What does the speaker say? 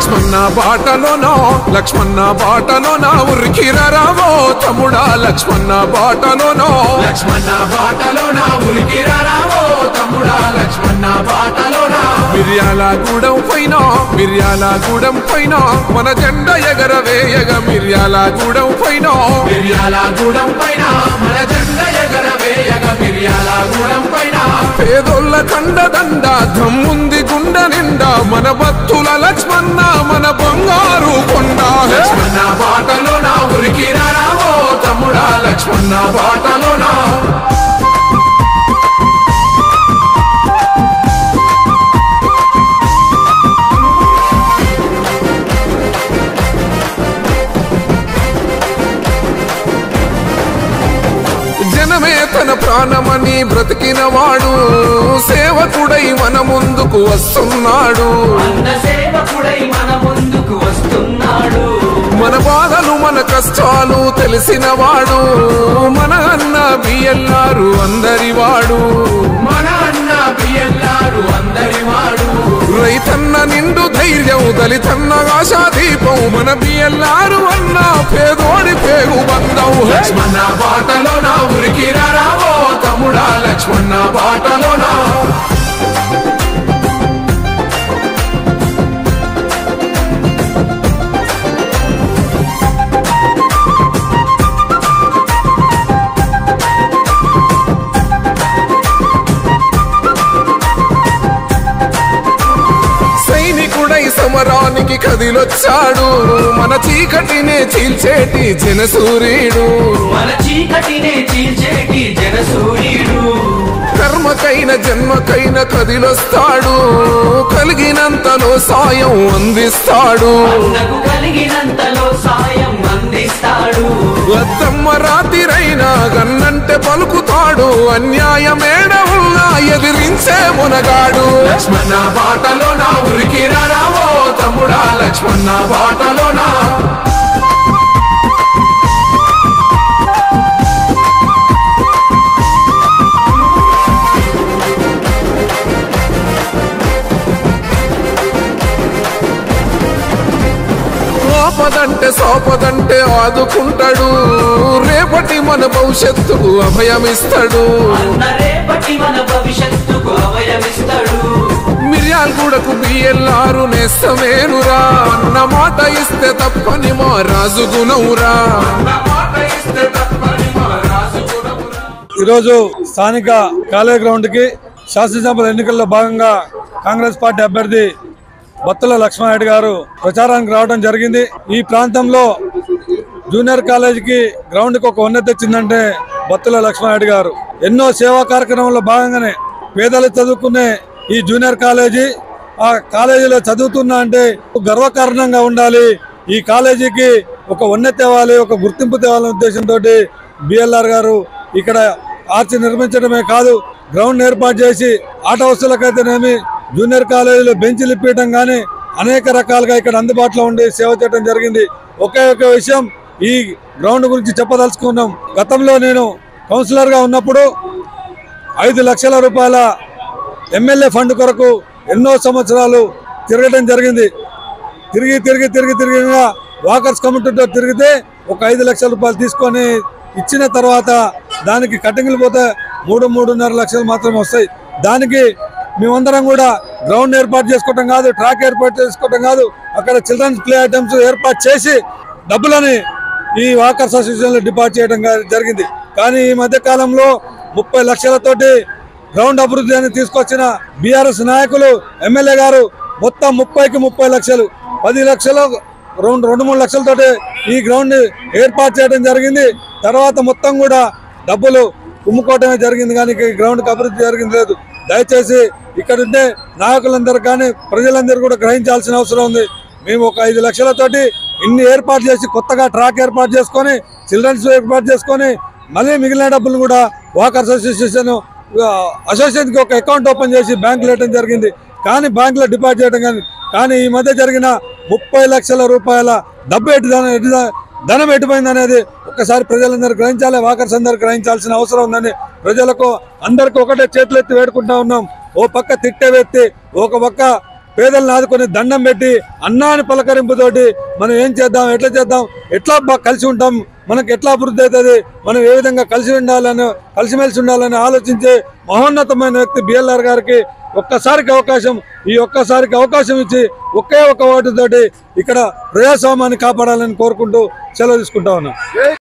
లక్ష్మణ బాటలోనో లక్ష్మణ బాటలోన ఉరికిరావో తమ్ముడా లక్ష్మణ బాటలోనో లక్ష్మణ బాటలోన ఉరికిరావో తమ్ముడా లక్ష్మణ బాటలోన మిర్యాల గూడెం పైన మిర్యాల గూడెం పైన మన జెండ ఎగరవేయగ మిర్యాల గూడెం పైన మిర్యాల గూడెం పైన మన జెండ ఎగరవేయగ మిర్యాల గూడెం పైన పేదోళ్ళ కండదండ దమ్ముంది గుండె నిండా మన భక్తుల లక్ష్మణ మన బంగారు కొండ లక్ష్మణ బాటలో నా ఉరికి రావో తమ్ముడా లక్ష్మణ బాటలో నా జనమే తన ప్రాణమని బ్రతికిన వాడు సేవకుడై మన ముందుకు వస్తున్నాడు అన్న సేవకుడై మన ముందుకు వస్తున్నాడు మన బాధలు మన కష్టాలు తెలిసిన వాడు మన అన్న బిఎల్లారు అందరి వాడు మన అన్న బిఎల్లారు అందరి వాడు రైతన్న నిండు ధైర్యం దళితన్న ఆశా దీపం మన బిఎల్లారు అన్న పేదోడి పేగు బంధం లక్ష్మణ బాటలో నా ఉరికి రావో తమ్ముడా లక్ష్మణ బాటలో నా సైనికుడై సమరానికి కదిలొచ్చాడు మన చీకటినే చీల్చేటి జనసూర్యుడు మన చీకటినే చీల్చేటి జనసూర్యుడు కర్మకైన జన్మకైన కదిలొస్తాడు కలిగినంతలో సాయం అందిస్తాడు అన్నకు కలిగినంతలో సాయం అందిస్తాడు వద్దమ్మ రాతిరైనా గన్నంటే పలుకుతాడు అన్యాయమేడ ఉన్నా ఎదిరించే మునగాడు లక్ష్మణ బాటలో నా ఉరికి రావో తమ్ముడా లక్ష్మణ బాటలో నా ఆపదంటే సోపదంటే ఆదుకుంటాడు రేపటి మన భవిష్యత్తుకు అభయమిస్తాడు అన్న రేపటి మన భవిష్యత్తుకు అభయమిస్తాడు మిర్యాలగూడకు బిఎల్ఆరు నేస్తమేనురా అన్న మాట ఇస్తే తప్పని మా రాజు గుణవురా ఈరోజు స్థానిక కాలేజ్ గ్రౌండ్ కి శాసనసభ ఎన్నికల్లో భాగంగా కాంగ్రెస్ పార్టీ అభ్యర్థి బత్తుల లక్ష్మారెడ్డి గారు ప్రచారానికి రావడం జరిగింది ఈ ప్రాంతంలో జూనియర్ కాలేజీకి గ్రౌండ్ కి ఒక ఉన్నతి వచ్చిందంటే బత్తుల లక్ష్మారెడ్డి గారు ఎన్నో సేవా కార్యక్రమంలో భాగంగానే పేదలు చదువుకునే ఈ జూనియర్ కాలేజీ ఆ కాలేజీలో చదువుతున్నా అంటే గర్వకారణంగా ఉండాలి ఈ కాలేజీకి ఒక ఉన్నతి తేవాలి ఒక గుర్తింపు తేవాలనే ఉద్దేశంతో బిఎల్ఆర్ గారు ఇక్కడ ఆర్చి నిర్మించడమే కాదు గ్రౌండ్ ఏర్పాటు చేసి ఆట వస్తువులకైతేనేమి జూనియర్ కాలేజీలో బెంచ్లు ఇప్పించడం కానీ అనేక రకాలుగా ఇక్కడ అందుబాటులో ఉండి సేవ చేయడం జరిగింది ఒకే ఒక విషయం ఈ గ్రౌండ్ గురించి చెప్పదలుచుకున్నాం గతంలో నేను కౌన్సిలర్గా ఉన్నప్పుడు ఐదు లక్షల రూపాయల ఎమ్మెల్యే ఫండ్ కొరకు ఎన్నో సంవత్సరాలు తిరగడం జరిగింది తిరిగి తిరిగి తిరిగి తిరిగిగా వాకర్స్ కమిటీతో తిరిగితే ఒక ఐదు లక్షల రూపాయలు తీసుకొని ఇచ్చిన తర్వాత దానికి కటింగ్లు పోతే మూడు మూడున్నర లక్షలు మాత్రమే వస్తాయి దానికి మేమందరం కూడా గ్రౌండ్ ఏర్పాటు చేసుకోవటం కాదు ట్రాక్ ఏర్పాటు చేసుకోవటం కాదు అక్కడ చిల్డ్రన్స్ ప్లే ఐటమ్స్ ఏర్పాటు చేసి డబ్బులని ఈ వాకర్స్ అసోసియేషన్లో డిపాజిట్ చేయడం గా- జరిగింది కానీ ఈ మధ్య కాలంలో ముప్పై లక్షలతోటి గ్రౌండ్ అభివృద్ధి అని తీసుకొచ్చిన బీఆర్ఎస్ నాయకులు ఎమ్మెల్యే గారు మొత్తం ముప్పైకి ముప్పై లక్షలు పది లక్షలు రెండు రెండు మూడు లక్షలతోటి ఈ గ్రౌండ్ ఏర్పాటు చేయడం జరిగింది తర్వాత మొత్తం కూడా డబ్బులు కుమ్ముకోవటమే జరిగింది కానీ ఈ గ్రౌండ్కి అభివృద్ధి జరిగింది లేదు దయచేసి ఇక్కడ ఉండే నాయకులందరూ కానీ ప్రజలందరూ కూడా గ్రహించాల్సిన అవసరం ఉంది మేము ఒక ఐదు లక్షలతోటి ఇన్ని ఏర్పాటు చేసి కొత్తగా ట్రాక్ ఏర్పాటు చేసుకొని చిల్డ్రన్స్ ఏర్పాటు చేసుకొని మళ్ళీ మిగిలిన డబ్బులు కూడా వాకర్స్ అసోసియేషన్ అసోసియేషన్ కి ఒక అకౌంట్ ఓపెన్ చేసి బ్యాంకులో వేయడం జరిగింది కానీ బ్యాంకులో డిపాజిట్ చేయడం కానీ కానీ ఈ మధ్య జరిగిన ముప్పై లక్షల రూపాయల డబ్బు ఎటు ధన- ఎటు ధన- ధనం ఎటుపోయింది అనేది ఒక్కసారి ప్రజలందరూ గ్రహించాలి వాకర్స్ అందరూ గ్రహించాల్సిన అవసరం ఉందని ప్రజలకు అందరికీ ఒకటే చేతులెత్తి వేడుకుంటా ఉన్నాం ఓ పక్క తిట్టే వ్యక్తి ఒక పక్క పేదలను ఆదుకొని దండం పెట్టి అన్నాని పలకరింపుతోటి మనం ఏం చేద్దాం ఎట్లా చేద్దాం ఎట్లా బా- కలిసి ఉంటాం మనకు ఎట్లా అభివృద్ధి అవుతుంది మనం ఏ విధంగా కలిసి ఉండాలని కలిసిమెలిసి ఉండాలని ఆలోచించే మహోన్నతమైన వ్యక్తి బిఎల్ఆర్ గారికి ఒక్కసారికి అవకాశం ఈ ఒక్కసారికి అవకాశం ఇచ్చి ఒకే ఒక్క ఓటుతోటి ఇక్కడ ప్రజాస్వామ్యాన్ని కాపాడాలని కోరుకుంటూ సెలవు తీసుకుంటా ఉన్నాం